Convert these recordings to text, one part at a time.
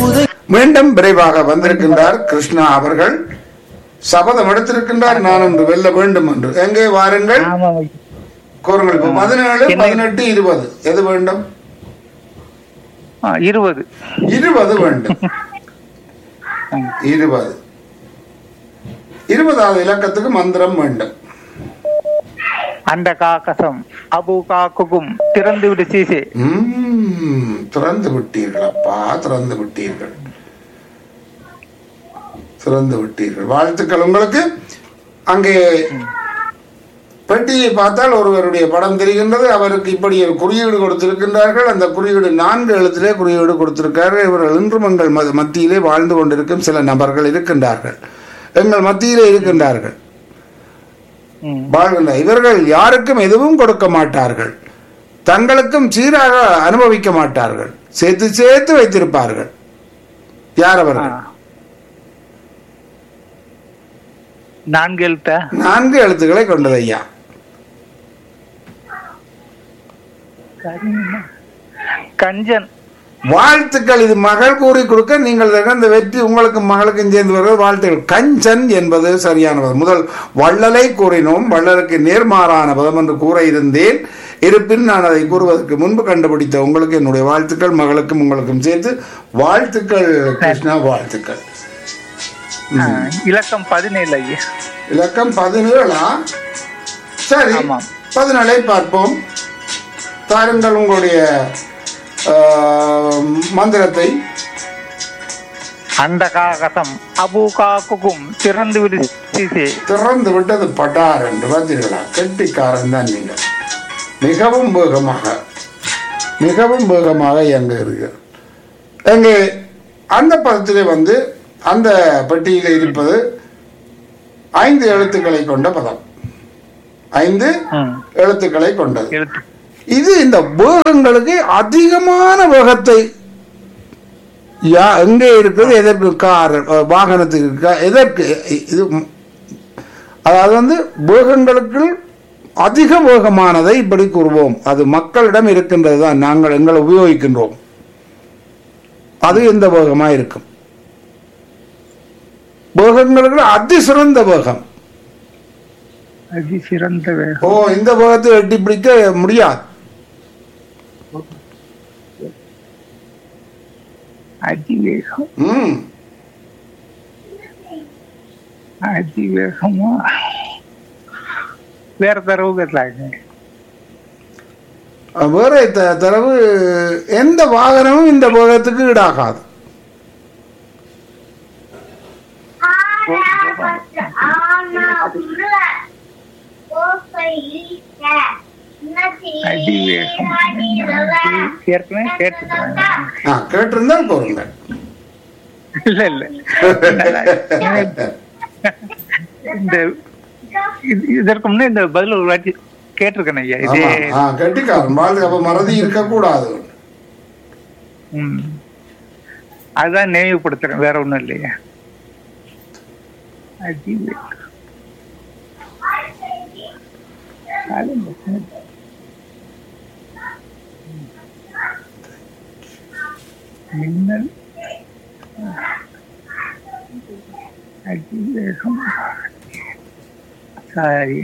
மீண்டும் விரைவாக வந்திருக்கின்றார் கிருஷ்ணா அவர்கள் சபதம் எடுத்திருக்கின்றார் நான் ஒன்று வெல்ல வேண்டும் என்று எங்கே வாருங்கள் ஆமாம் ஐயா. கூறுங்கள் இப்ப பதினேழு என்ன? பதினெட்டு இருபது எது வேண்டும் ஆ, இருபது இருபது வேண்டும் இருபது இருபதாவது இலக்கத்துக்கு மந்திரம் வேண்டும் அந்த காக்கசம் அபு காக்குக்கும் திறந்து விடு சீசே ம்ம், திறந்து விட்டீர்கள் அப்பா திறந்து விட்டீர்கள் திறந்து விட்டீர்கள் வாழ்த்துக்கள் உங்களுக்கு அங்கே பெட்டியை பார்த்தால் ஒருவருடைய படம் தெரிகின்றது அவருக்கு இப்படி ஒரு குறியீடு கொடுத்திருக்கின்றார்கள் அந்த குறியீடு நான்கு எழுத்திலே குறியீடு கொடுத்திருக்கார்கள் இவர்கள் இன்றும் எங்கள் ம- மத்தியிலே வாழ்ந்து கொண்டிருக்கும் சில நபர்கள் இருக்கின்றார்கள் எங்கள் மத்தியிலே இருக்கின்றார்கள் ம். வாழ்கின்ற இவர்கள் யாருக்கும் எதுவும் கொடுக்க மாட்டார்கள் தங்களுக்கும் சீராக அனுபவிக்க மாட்டார்கள் சேர்த்து சேர்த்து வைத்திருப்பார்கள் யார் ஆ. அவர்கள் நான்கு எழுத்தா நான்கு எழுத்துக்களை கொண்டது ஐயா கஞ்சன் வாழ்த்துக்கள் இது மகள் கூறி கொடுக்க நீங்கள் தருகிற இந்த வெற்றி உங்களுக்கும் மகளுக்கும் சேர்ந்து வருகிற வாழ்த்துக்கள் கஞ்சன் என்பது சரியான பதம் முதல் வள்ளலை கூறினோம் வள்ளலுக்கு நேர்மாறான பதம் என்று கூற இருந்தேன் இருப்பின் நான் அதை கூறுவதற்கு முன்பு கண்டுபிடித்த உங்களுக்கு என்னுடைய வாழ்த்துக்கள் மகளுக்கும் உங்களுக்கும் சேர்த்து வாழ்த்துக்கள் கிருஷ்ணா வாழ்த்துக்கள் ஆ, இலக்கம் பதினேழு ஐயா இலக்கம் பதினேழா சரி ஆமாம். பதினேழை பார்ப்போம் தாருங்கள் உங்களுடைய ஆஹ், மந்திரத்தை அந்த காகசம் அபு காக்குக்கும் திறந்து விடு சீசே திறந்து விட்டது பட்டார் என்று பார்த்தீர்களா கெட்டிக்காரன் தான் நீங்கள் மிகவும் வேகமாக மிகவும் வேகமாக இயங்குகிறீர்கள் எங்கே அந்த பதத்திலே வந்து அந்த பெட்டியிலே இருப்பது ஐந்து எழுத்துக்களை கொண்ட பதம் ஐந்து ம். எழுத்துக்களை கொண்டது எழுத்து இது இந்த வேகங்களுக்கு அதிகமான வேகத்தை யா எங்கே இருக்குது எதற்கு கார் அஹ், வாகனத்துக்கு இருக்கா எதற்கு இது ம், அதாவது வந்து வேகங்களுக்கு அதிக வேகமானதை இப்படி கூறுவோம் அது மக்களிடம் இருக்கின்றது தான் நாங்கள் எங்களை உபயோகிக்கின்றோம் அது எந்த வேகமா இருக்கும் வேகங்களுக்கு அதிசிறந்த வேகம் அதி சிறந்த வேகம் ஓ இந்த வேகத்தை எட்டி பிடிக்க முடியாது அதிவேகம் ம் அதிவேகமா வேற தரவு கேட்கலாங்க வேற த- தரவு எந்த வாகனமும் இந்த வேகத்துக்கு ஈடாகாது அதிவேகம் ஏற்கனவே கேட்டுருக்கேன் ஆ கேட்டிருந்தால் கூறுங்கள் இல்ல இல்ல இந்த இது- இதற்கு முன்னே இந்த பதில் ஒரு வாட்டி கேட்டிருக்கேன் ஐயா இதே ஆமா. ஆ கெட்டிக்காரன் வாழ்க்கை அப்ப மறதி இருக்கக்கூடாது ம். அதுதான் நினைவுபடுத்துறேன் வேற ஒண்ணும் இல்லையா அதிவேகம் அது- மின்னல் அதிவேகம் சரி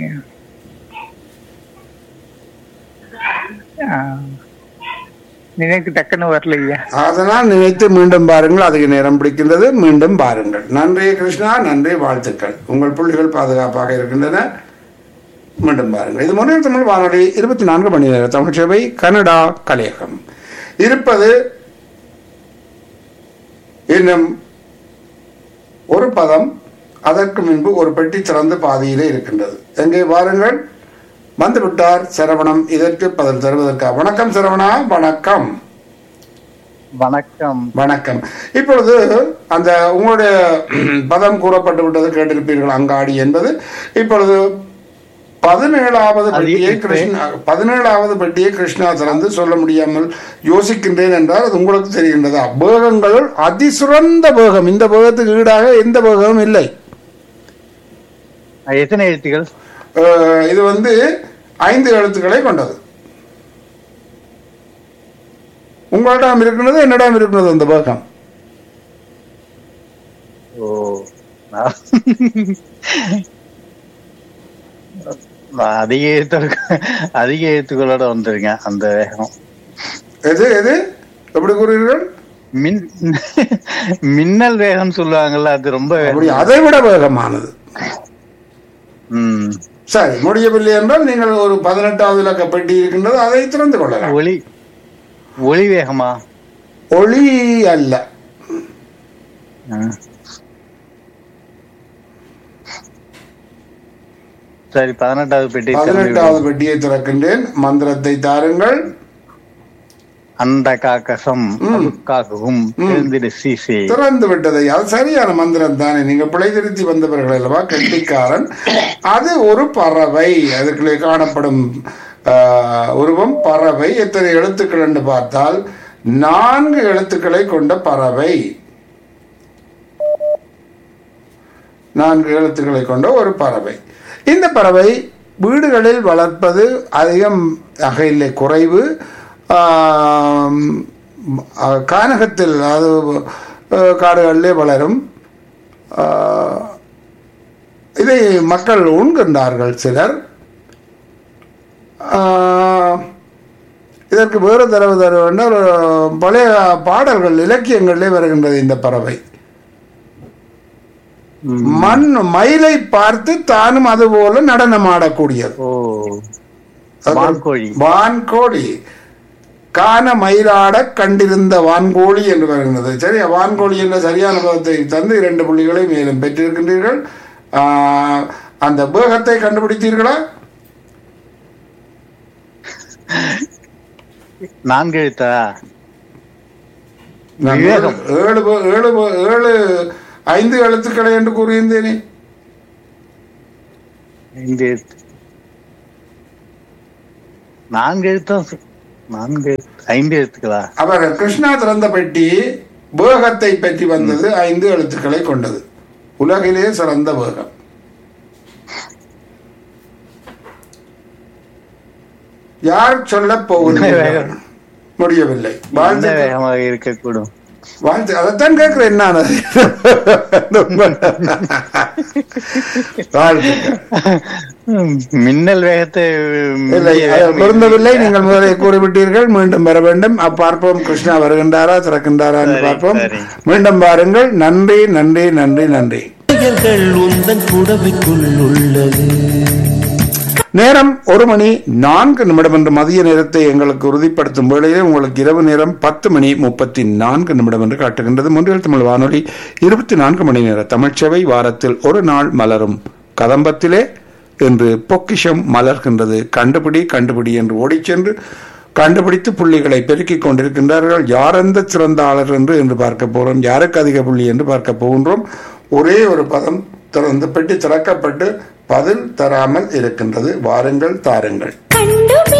ஆ. நினைக்கு டக்குன்னு வரலையா அதனால் நினைத்து மீண்டும் பாருங்கள் அதிக நேரம் பிடிக்கின்றது மீண்டும் பாருங்கள் நன்றி கிருஷ்ணா நன்றி வாழ்த்துக்கள் உங்கள் புள்ளிகள் பாதுகாப்பாக இருக்கின்றன மீண்டும் பாருங்கள் இது முன்னேற்ற தமிழ் வானொலி இருபத்தி நான்கு மணி நேர தமிழ் சேவை கனடா கலையகம் இருப்பது இன்னும் ஒரு பதம் அதற்கு முன்பு ஒரு பெட்டி திறந்து பாதியிலே இருக்கின்றது எங்கே வாருங்கள் வந்துவிட்டார் சரவணம் இதற்கு பதில் தருவதற்காக வணக்கம் சரவணா வணக்கம் வணக்கம் வணக்கம் இப்பொழுது அந்த உங்களுடைய பதம் கூறப்பட்டு விட்டது கேட்டிருப்பீர்கள் அங்காடி என்பது இப்பொழுது பதினேழாவது அது பெட்டியை இப்ப- கிருஷ்ணா பதினேழாவது பெட்டியை கிருஷ்ணா திறந்து சொல்ல முடியாமல் யோசிக்கின்றேன் என்றால் அது உங்களுக்கு தெரிகின்றதா வேகங்களுள் அதிசிறந்த வேகம் இந்த வேகத்துக்கு ஈடாக எந்த வேகமும் இல்லை எத்தனை எழுத்துக்கள் அஹ், இது வந்து ஐந்து எழுத்துக்களை கொண்டது உங்களிடம் இருக்கிறது என்னிடம் இருக்கிறது அந்த வேகம் நான் அதிக எழுத்து அதிக எழுத்துக்களோட வந்துருங்க அந்த வேகம் எது எது எப்படி கூறுகிறீர்கள் மின் மின்னல் வேகம் சொல்லுவாங்கல்ல அது ரொம்ப அப்படி அதை விட வேகமானது ம் சரி முடியவில்லை என்றால் நீங்கள் ஒரு பதினெட்டாவது இலக்க பெட்டி இருக்கின்றது அதை திறந்து கொள்ளலாம் ஒளி ஒளி வேகமா ஒளி அல்ல ம். சரி பதினெட்டாவது பெட்டி பதினெட்டாவது பெட்டியை திறக்கின்றேன் மந்திரத்தை தாருங்கள் அந்த காக்கசம் காக்கும் எழுந்திரு சீசே திறந்து விட்டதை அது சரியான மந்திரம் தானே நீங்க பிழை திருத்தி வந்தவர்கள் அல்லவா கெட்டிக்காரன் அது ஒரு பறவை அதுக்குள்ளே காணப்படும் ஆஹ், உருவம் பறவை எத்தனை எழுத்துக்கள் என்று பார்த்தால் நான்கு எழுத்துக்களை கொண்ட பறவை நான்கு எழுத்துக்களை கொண்ட ஒரு பறவை இந்த பறவை வீடுகளில் வளர்ப்பது அதிகம் அகையிலே குறைவு ஆம், அஹ், கானகத்தில் அது அஹ், காடுகளிலே வளரும் ஆஹ், இதை மக்கள் உண்கின்றார்கள் சிலர் ஆஹ், இதற்கு வேறு தரவு தர வேண்டால் பழைய பாடல்கள் இலக்கியங்களிலே வருகின்றது இந்த பறவை ம். மண் மயிலை பார்த்து தானும் அதுபோல நடனமாடக்கூடியது ஓ அது வான்கோழி வான்கோழி கான மயிலாட கண்டிருந்த வான்கோழி என்று வருகின்றது சரி வான்கோழி என்ற சரியான பதத்தை தந்து இரண்டு புள்ளிகளை மேலும் பெற்றிருக்கின்றீர்கள் ஆஹ், அந்த வேகத்தை கண்டுபிடித்தீர்களா நான்கு எழுத்தா நான் விவேகம். ஏழு பே- ஏழு பே- ஏழு ஐந்து எழுத்துக்களை என்று கூறியிருந்தேனே ஐந்து எழுத்து நான்கு எழுத்தம் சொ- நான்கு எழுத்து ஐந்து எழுத்துக்களா அவர் கிருஷ்ணா திறந்த பெட்டி வேகத்தை பற்றி வந்தது ஐந்து எழுத்துக்களை கொண்டது உலகிலே சிறந்த வேகம் யார் சொல்ல போவதில்லை முடியவில்லை எந்த வாழ்த்து வேகமாக இருக்கக்கூடும் வாழ்த்து அதைத்தான் கேட்கிறேன் நான் வாழ்த்துக்கள் மின்னல் வேகத்தை இல்லை மிஞ்சிய அது வேகம் பொருந்தவில்லை நீங்கள் முதலே கூறிவிட்டீர்கள் மீண்டும் வர வேண்டும் அப் பார்ப்போம் கிருஷ்ணா வருகின்றாரா திறக்கின்றாரா என்று சரி, பார்ப்போம் சரி. மீண்டும் பாருங்கள் நன்றி நன்றி நன்றி நன்றி செயல்கள் உந்தன் புடவைக்குள் உள்ளது நேரம் ஒரு மணி நான்கு நிமிடம் என்ற மதிய நேரத்தை எங்களுக்கு உறுதிப்படுத்தும் வேளையிலே உங்களுக்கு இரவு நேரம் பத்து மணி முப்பத்தி நான்கு நிமிடம் என்று காட்டுகின்றது முன்றில் தமிழ் வானொலி இருபத்தி நான்கு மணி நேர தமிழ்ச்சேவை வாரத்தில் ஒரு நாள் மலரும் கதம்பத்திலே என்று பொக்கிஷம் மலர்கின்றது கண்டுபிடி கண்டுபிடி என்று ஓடிச் சென்று கண்டுபிடித்து புள்ளிகளை பெருக்கிக் கொண்டிருக்கின்றார்கள் யார் அந்த சிறந்த ஆளர் என்று என்று பார்க்க போகிறோம் யாருக்கு அதிக புள்ளி என்று பார்க்க போகின்றோம் ஒரே ஒரு பதம் திறந்து பெட்டி திறக்கப்பட்டு பதில் தராமல் இருக்கின்றது வாருங்கள் தாருங்கள்